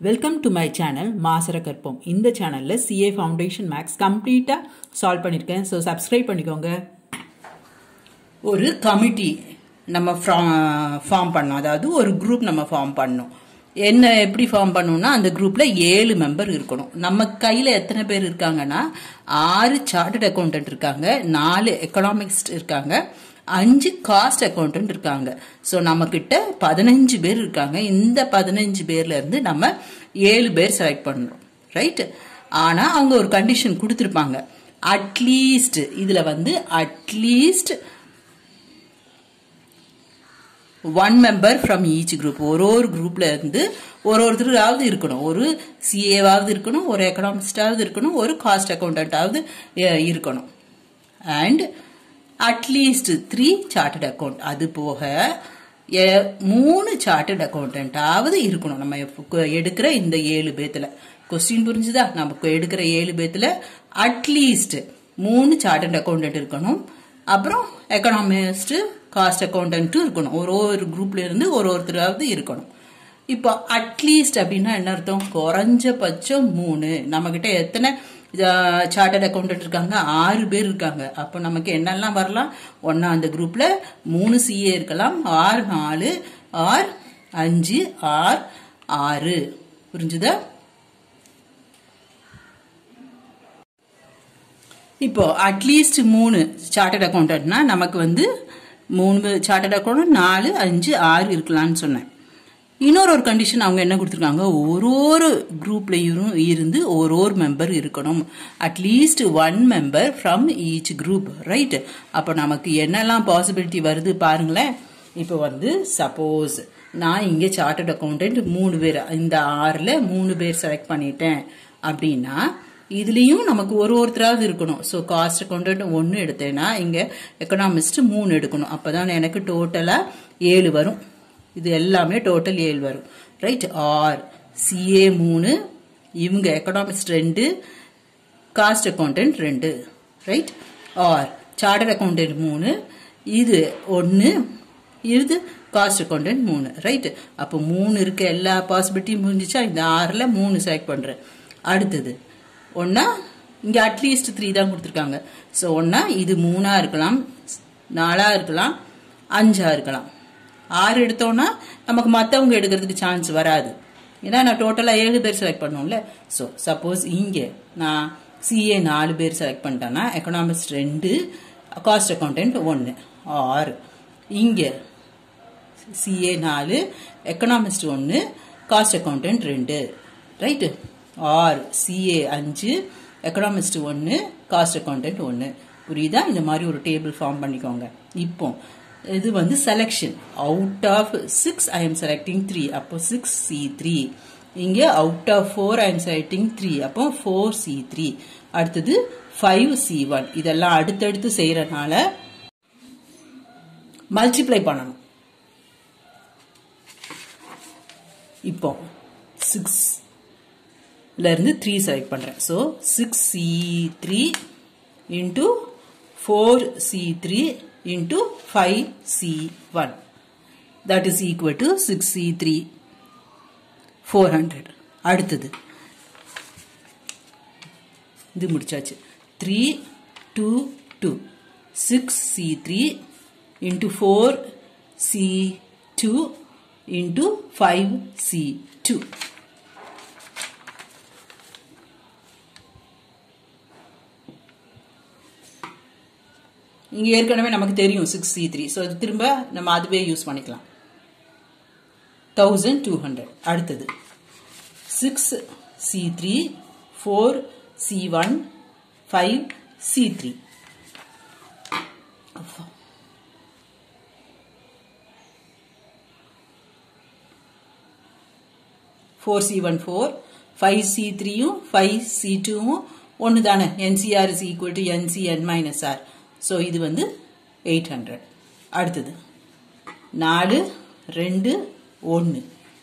Welcome to my channel மாசர கற்போம் இந்த சேனலில் சிஏ ஃபவுண்டேஷன் மேக்ஸ் கம்ப்ளீட்டாக சால்வ் பண்ணியிருக்கேன் ஸோ சப்ஸ்கிரைப் பண்ணிக்கோங்க ஒரு கமிட்டி நம்ம ஃபார்ம் பண்ணோம் அதாவது ஒரு குரூப் நம்ம ஃபார்ம் பண்ணோம் என்ன எப்படி ஃபார்ம் பண்ணோம்னா அந்த குரூப்ல ஏழு மெம்பர் இருக்கணும் நம்ம கையில எத்தனை பேர் இருக்காங்கன்னா ஆறு சார்ட்டர்ட் அக்கௌண்டன்ட் இருக்காங்க நாலு எக்கனாமிக்ஸ் இருக்காங்க அஞ்சு காஸ்ட் அக்கௌண்டன்ட் இருக்காங்க ஸோ நம்ம கிட்ட பதினஞ்சு பேர் இருக்காங்க இந்த பதினஞ்சு பேர்ல இருந்து நம்ம ஏழு பேர் செலக்ட் பண்றோம் ரைட் ஆனா அவங்க ஒரு கண்டிஷன் கொடுத்துருப்பாங்க அட்லீஸ்ட் இதுல வந்து at least one member from each group ஒரு ஒரு குரூப்ல இருந்து ஒரு ஒருத்தராவது இருக்கணும் ஒரு சிஏவாவது இருக்கணும் ஒரு எக்கனாமிஸ்டாவது இருக்கணும் ஒரு காஸ்ட் அக்கௌண்டன்டாவது இருக்கணும் and at least three chartered account அது போக மூணு சார்ட்டட் அக்கௌண்டன்டாவது இருக்கணும் நம்ம எடுக்கிற இந்த ஏழு பேத்துல கொஸ்டின் புரிஞ்சுதா நமக்கு எடுக்கிற ஏழு பேத்துல அட்லீஸ்ட் மூணு சார்ட்டட் அக்கௌண்டன்ட் இருக்கணும் அப்புறம் எக்கனாமிஸ்ட் காஸ்ட் அக்கௌண்டன்ட்டும் இருக்கணும் ஒரு ஒரு குரூப்ல இருந்து ஒரு ஒருத்தராவது இருக்கணும் இப்போ அட்லீஸ்ட் அப்படின்னா என்ன அர்த்தம் குறைஞ்சபட்சம் மூணு நம்ம கிட்ட எத்தனை சார்ட்டர்ட் அக்கௌண்டன்ட் இருக்காங்க ஆறு பேர் இருக்காங்க அப்போ நமக்கு என்னெல்லாம் வரலாம் ஒன்னா அந்த குரூப்ல மூணு சிஏ இருக்கலாம் ஆறு நாலு ஆர் அஞ்சு ஆர் ஆறு புரிஞ்சுதா இப்போ அட்லீஸ்ட் மூணு சார்ட்டர்ட் அக்கௌண்டன்ட்னா நமக்கு வந்து மூணு சார்ட்டர்ட் அக்கௌண்ட் நாலு அஞ்சு ஆறு இருக்கலாம்னு சொன்னேன் இன்னொரு ஒரு கண்டிஷன் அவங்க என்ன கொடுத்துருக்காங்க ஒரு ஒரு குரூப்லையும் இருந்து ஒரு ஒரு மெம்பர் இருக்கணும் at least one member from each group right அப்போ நமக்கு என்னெல்லாம் பாசிபிலிட்டி வருது பாருங்களேன் இப்போ வந்து சப்போஸ் நான் இங்கே சார்ட்டர்ட் அக்கௌண்டன்ட் மூணு பேர் இந்த ஆறில் மூணு பேர் செலக்ட் பண்ணிட்டேன் அப்படின்னா இதுலயும் நமக்கு ஒரு ஒருத்தராவது இருக்கணும் ஸோ காஸ்ட் அக்கௌண்டன்ட் ஒன்று எடுத்தேன்னா இங்க எக்கனாமிஸ்ட் மூணு எடுக்கணும் அப்பதான் எனக்கு டோட்டலா ஏழு வரும் இது எல்லாமே டோட்டல் ஏழு வரும் ரைட் ஆர் சிஏ மூணு இவங்க எக்கனாமிஸ்ட் ரெண்டு காஸ்ட் அக்கௌண்டன்ட் ரெண்டு ரைட் ஆர் சார்ட்டர் அக்கௌண்டன்ட் மூணு இது ஒன்று இது காஸ்ட் அக்கௌண்டன்ட் மூணு ரைட் அப்போ மூணு இருக்க எல்லா பாசிபிலிட்டியும் முடிஞ்சிச்சா இந்த ஆறில் மூணு செலக்ட் பண்ணுறேன் அடுத்தது ஒன்னா இங்க அட்லீஸ்ட் த்ரீ தான் கொடுத்துருக்காங்க ஸோ ஒன்னா இது மூணா இருக்கலாம் நாலா இருக்கலாம் அஞ்சா இருக்கலாம் ஆறு எடுத்தோம்னா நமக்கு மற்றவங்க எடுக்கிறதுக்கு சான்ஸ் வராது ஏன்னா நான் டோட்டலாக ஏழு பேர் செலக்ட் பண்ணுவோம்ல ஸோ சப்போஸ் இங்கே நான் சிஏ நாலு பேர் செலக்ட் பண்ணிட்டேன்னா எக்கனாமிக்ஸ் ரெண்டு காஸ்ட் அக்கௌண்டன்ட் ஒன்று ஆறு இங்கே சிஏ நாலு எக்கனாமிஸ்ட் ஒன்று காஸ்ட் அக்கௌண்டன்ட் ரெண்டு ரைட்டு ஆர் சிஏ அஞ்சு எக்கனாமிஸ்ட் ஒன்று காஸ்ட் அக்கௌண்டன்ட் ஒன்று புரியுதா இந்த மாதிரி ஒரு டேபிள் ஃபார்ம் பண்ணிக்கோங்க இப்போ இது வந்து selection out of six I am selecting three அப்போ சிக்ஸ் சி த்ரீ இங்கே out of four I am selecting three அப்போ ஃபோர் சி த்ரீ அடுத்தது ஃபைவ் சி ஒன் இதெல்லாம் அடுத்தடுத்து செய்யறதுனால மல்டிப்ளை பண்ணணும் இப்போ சிக்ஸ் இருந்து த்ரீ செலக்ட் பண்ணுறேன் so six C three into four C three into five C one that is equal to six C three four hundred அடுத்தது இது முடிச்சாச்சு three two two six C three into four C two into five C two இங்க ஏற்கனவே நமக்கு தெரியும் six C three so இது திரும்ப நம்ம அதுவே யூஸ் பண்ணிக்கலாம் தௌசண்ட் டூ ஹண்ட்ரட் அடுத்தது six C three four C one five C three four C one four five C த்ரீயும் ஃபைவ் சி டூவும் ஒன்று தானே n C r is equal to n C n minus r so இது வந்து எயிட் ஹண்ட்ரட் அடுத்தது நாலு ரெண்டு ஒன்று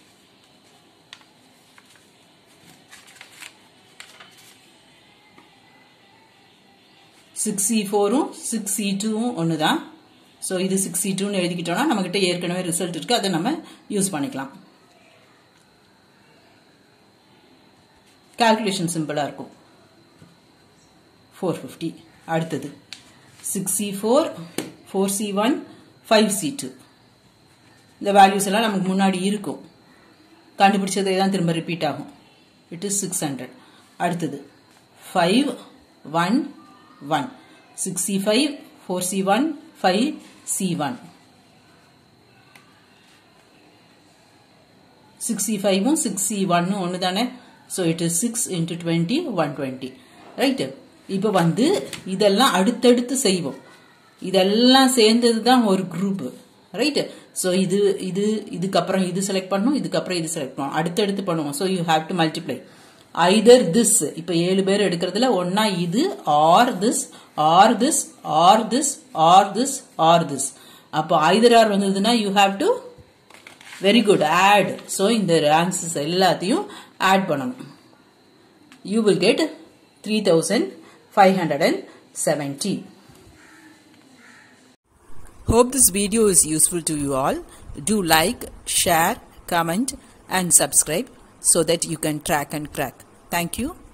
சிக்ஸ் சி ஃபோரும் சிக்ஸ் சி டூவும் ஒன்று தான் ஸோ இது சிக்ஸ் சி டூன்னு எழுதிக்கிட்டோம்னா நம்மக்கிட்ட ஏற்கனவே ரிசல்ட் இருக்குது அதை நம்ம யூஸ் பண்ணிக்கலாம் கால்குலேஷன் சிம்பிளாக இருக்கும் ஃபோர் ஃபிஃப்டி அடுத்தது six C four four C one five C two இந்த வேல்யூஸ் எல்லாம் நமக்கு முன்னாடி இருக்கும் கண்டுபிடிச்சதே தான் திரும்ப ரிப்பீட் ஆகும் இட் இஸ் சிக்ஸ் ஹண்ட்ரட் அடுத்தது five one one six C five four C one five C one six C ஃபைவும் சிக்ஸ் சி ஒன்னு ஒன்று தானே so it is six into twenty one twenty right இப்போ வந்து இதெல்லாம் அடுத்தடுத்து செய்வோம் இதெல்லாம் சேர்ந்தது தான் ஒரு குரூப் ரைட்டு ஸோ இது இது இதுக்கப்புறம் இது செலக்ட் பண்ணும் இதுக்கப்புறம் இது செலக்ட் பண்ணும் அடுத்தடுத்து பண்ணுவோம் so you have to multiply either this இப்போ ஏழு பேர் எடுக்கிறதுல ஒன்னா இது or this or this or this or this or this அப்போ ஐதர் ஆர் வந்ததுன்னா you have to very good add so இந்த ஆன்சர்ஸ் எல்லாத்தையும் ஆட் பண்ணணும் you will get three thousand five hundred and seventy Hope this video is useful to you all. Do like, share, comment and subscribe so that you can track and crack. Thank you.